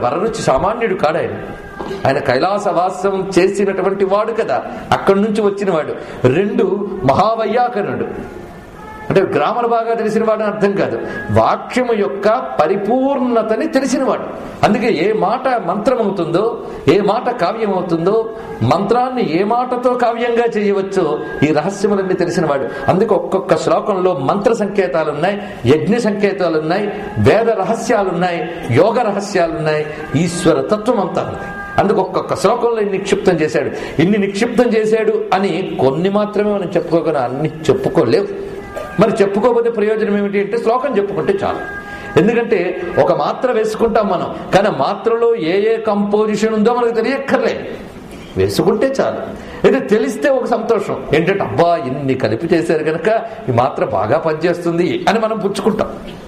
వరరుచి సామాన్యుడు కాడు ఆయన ఆయన కైలాసవాసం చేసినటువంటి వాడు కదా అక్కడి నుంచి వచ్చిన వాడు రెండు మహావైయాకరణుడు అంటే గ్రామర్ బాగా తెలిసిన వాడు అని అర్థం కాదు వాక్యము యొక్క పరిపూర్ణతని తెలిసినవాడు అందుకే ఏ మాట మంత్రం అవుతుందో ఏ మాట కావ్యం అవుతుందో మంత్రాన్ని ఏ మాటతో కావ్యంగా చేయవచ్చో ఈ రహస్యములన్నీ తెలిసినవాడు అందుకే ఒక్కొక్క శ్లోకంలో మంత్ర సంకేతాలు ఉన్నాయి యజ్ఞ సంకేతాలు ఉన్నాయి వేద రహస్యాలు ఉన్నాయి యోగ రహస్యాలు ఉన్నాయి ఈశ్వర తత్వం అంతా ఉంది అందుకు ఒక్కొక్క శ్లోకంలో ఇన్ని నిక్షిప్తం చేశాడు ఇన్ని నిక్షిప్తం చేశాడు అని కొన్ని మాత్రమే మనం చెప్పుకోగలం అన్ని చెప్పుకోలేవు మరి చెప్పుకోకపోతే ప్రయోజనం ఏమిటి అంటే శ్లోకం చెప్పుకుంటే చాలు ఎందుకంటే ఒక మాత్ర వేసుకుంటాం మనం కానీ మాత్రలో ఏ ఏ కంపోజిషన్ ఉందో మనకు తెలియక్కర్లేదు వేసుకుంటే చాలు అయితే తెలిస్తే ఒక సంతోషం ఏంటంటే అబ్బా ఇన్ని కలిపి చేశారు కనుక ఈ మాత్ర బాగా పనిచేస్తుంది అని మనం పుచ్చుకుంటాం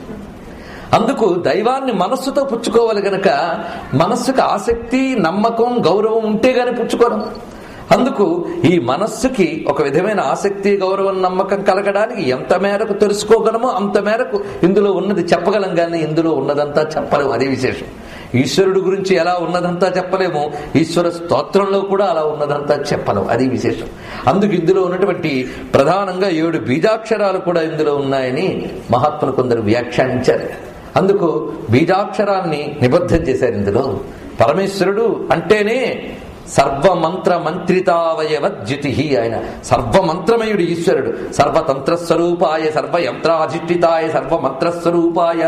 అందుకు దైవాన్ని మనస్సుతో పుచ్చుకోవాలి గనక మనస్సుకు ఆసక్తి నమ్మకం గౌరవం ఉంటే గాని పుచ్చుకోవడం అందుకు ఈ మనస్సుకి ఒక విధమైన ఆసక్తి గౌరవం నమ్మకం కలగడానికి ఎంత మేరకు తెలుసుకోగలమో అంత మేరకు ఇందులో ఉన్నది చెప్పగలం కానీ ఇందులో ఉన్నదంతా చెప్పలేము అదే విశేషం ఈశ్వరుడు గురించి ఎలా ఉన్నదంతా చెప్పలేము ఈశ్వర స్తోత్రంలో కూడా అలా ఉన్నదంతా చెప్పలేము అది విశేషం అందుకు ఇందులో ఉన్నటువంటి ప్రధానంగా ఏడు బీజాక్షరాలు కూడా ఇందులో ఉన్నాయని మహాత్ములు కొందరు వ్యాఖ్యానించారు అందుకు బీజాక్షరాల్ని నిబద్ధం చేశారు ఇందులో పరమేశ్వరుడు అంటేనే సర్వమంత్ర మంత్రితావయవద్యుతి ఆయన సర్వమంత్రమయుడు ఈశ్వరుడు సర్వతంత్రస్వరూపాయ సర్వయంత్రాధిష్ఠితాయ సర్వమంత్రస్వరూపాయ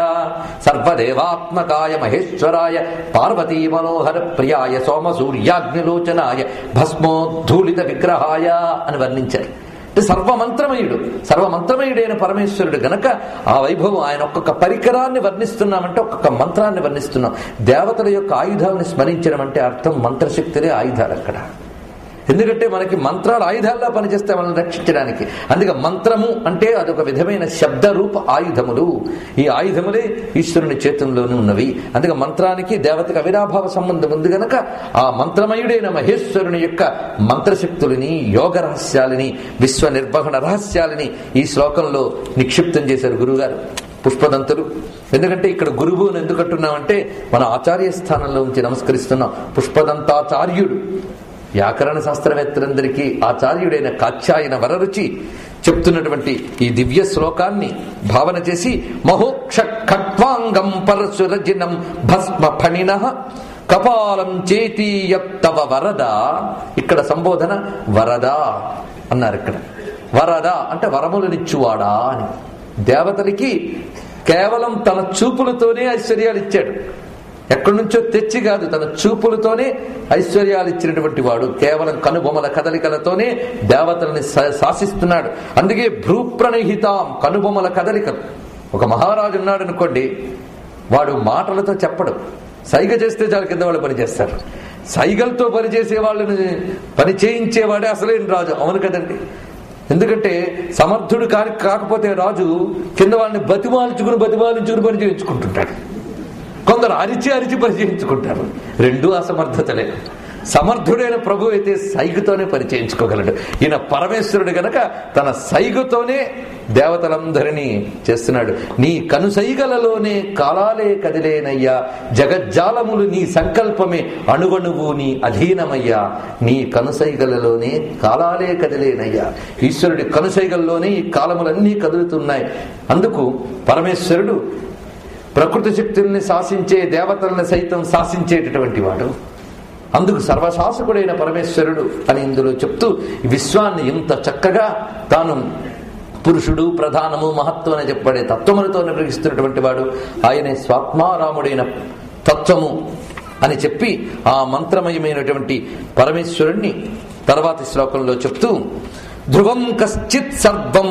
సర్వదేవాత్మకాయ మహేశ్వరాయ పార్వతీ మనోహర ప్రియాయ సోమ సూర్యాగ్నిలోచనాయ భస్మోద్ధూళిత విగ్రహాయ అని వర్ణించారు అంటే సర్వమంత్రమయుడు సర్వమంత్రమయుడైన పరమేశ్వరుడు గనక ఆ వైభవం ఆయన ఒక్కొక్క పరికరాన్ని వర్ణిస్తున్నామంటే ఒక్కొక్క మంత్రాన్ని వర్ణిస్తున్నాం దేవతల యొక్క ఆయుధాలను స్మరించడం అంటే అర్థం మంత్రశక్తులే ఆయుధాలు అక్కడ ఎందుకంటే మనకి మంత్రాలు ఆయుధాల్లో పనిచేస్తే మనల్ని రక్షించడానికి అందుకే మంత్రము అంటే అదొక విధమైన శబ్ద రూప ఆయుధములు ఈ ఆయుధములే ఈశ్వరుని చేతుల్లోనే ఉన్నవి అందుకే మంత్రానికి దేవతకి అవినాభావ సంబంధం ఉంది గనక ఆ మంత్రమయుడైన మహేశ్వరుని యొక్క మంత్రశక్తులని యోగ రహస్యాలని విశ్వ నిర్వహణ రహస్యాలని ఈ శ్లోకంలో నిక్షిప్తం చేశారు గురుగారు పుష్పదంతులు ఎందుకంటే ఇక్కడ గురువు అని ఎందుకు అంటున్నామంటే మన ఆచార్య స్థానంలో ఉంచి నమస్కరిస్తున్నాం పుష్పదంతాచార్యుడు వ్యాకరణ శాస్త్రవేత్తలందరికీ ఆచార్యుడైన కాచ్యాయన వరరుచి చెప్తున్నటువంటి ఈ దివ్య శ్లోకాన్ని భావన చేసి మహోక్ష ఖట్వాంగం పరశురజినం భస్మ ఫణిన కపాలం చేతీయత్తవ వరద ఇక్కడ సంబోధన వరద అన్నారు ఇక్కడ వరద అంటే వరములనిచ్చువాడా అని దేవతలకి కేవలం తన చూపులతోనే ఐశ్వర్యాలు ఇచ్చాడు ఎక్కడి నుంచో తెచ్చి కాదు తన చూపులతోనే ఐశ్వర్యాలు ఇచ్చినటువంటి వాడు కేవలం కనుబొమల కదలికలతోనే దేవతల్ని శా- శాసిస్తున్నాడు అందుకే భ్రూప్రణహితాం కనుబొమల కదలికలు ఒక మహారాజు ఉన్నాడు అనుకోండి వాడు మాటలతో చెప్పడు సైగ చేస్తే చాలు కింద వాళ్ళు పనిచేస్తారు సైగలతో పనిచేసే వాళ్ళని పని చేయించేవాడే అసలేం రాజు అవును కదండి ఎందుకంటే సమర్థుడు కాని కాకపోతే రాజు కింద వాళ్ళని బతిమాలించుకుని బతిమాలించుకుని పని చేయించుకుంటుంటాడు కొందరు అరిచి అరిచి పరిచయించుకుంటారు రెండూ అసమర్థతలే సమర్థుడైన ప్రభు అయితే సైగుతోనే పరిచయించుకోగలడు ఈయన పరమేశ్వరుడు గనక తన సైగుతోనే దేవతలందరినీ చేస్తున్నాడు నీ కనుసైగలలోనే కాలాలే కదిలేనయ్యా జగజ్జాలములు నీ సంకల్పమే అణువణువు నీ అధీనమయ్యా నీ కనుసైగలలోనే కాలాలే కదిలేనయ్యా ఈశ్వరుడి కనుసైగల్లోనే ఈ కాలములన్నీ కదులుతున్నాయి అందుకు పరమేశ్వరుడు ప్రకృతి శక్తుల్ని శాసించే దేవతల్ని సైతం శాసించేటటువంటి వాడు అందుకు సర్వశాసకుడైన పరమేశ్వరుడు అని ఇందులో చెప్తూ ఈ విశ్వాన్ని ఇంత చక్కగా తాను పురుషుడు ప్రధానము మహత్వం అని చెప్పబడే తత్వములతో నిర్వహిస్తున్నటువంటి వాడు ఆయనే స్వాత్మారాముడైన తత్వము అని చెప్పి ఆ మంత్రమయమైనటువంటి పరమేశ్వరుణ్ణి తర్వాతి శ్లోకంలో చెప్తూ ధ్రువం కశ్చిత్ సర్వం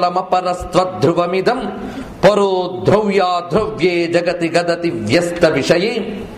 సకలమపరస్త్వధ్రువమిదం పరో ధ్రవ్యా ధ్రవ్యే జగతి గదతి వ్యస్త విషయే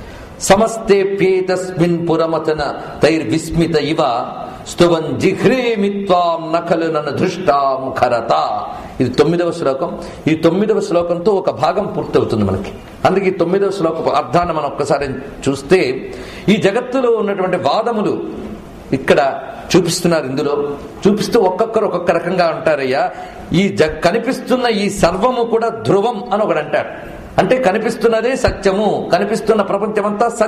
సమస్తేప్యేతస్మిన్ పురమతన తైర్విస్మిత ఇవ స్తువం జిఘ్రేమిత్వాం నఖలు నన్ను దృష్టాం ఖరత ఇది తొమ్మిదవ శ్లోకం ఈ తొమ్మిదవ శ్లోకంతో ఒక భాగం పూర్తవుతుంది మనకి అందుకే ఈ తొమ్మిదవ శ్లోక అర్థాన్ని మనం ఒక్కసారి చూస్తే ఈ జగత్తులో ఉన్నటువంటి వాదములు ఇక్కడ చూపిస్తున్నారు ఇందులో చూపిస్తూ ఒక్కొక్కరు ఒక్కొక్క రకంగా అంటారయ్యా ఈ జ కనిపిస్తున్న ఈ సర్వము కూడా ధ్రువం అని ఒకడు అంటాడు అంటే కనిపిస్తున్నదే సత్యము కనిపిస్తున్న ప్రపంచమంతా సత్యం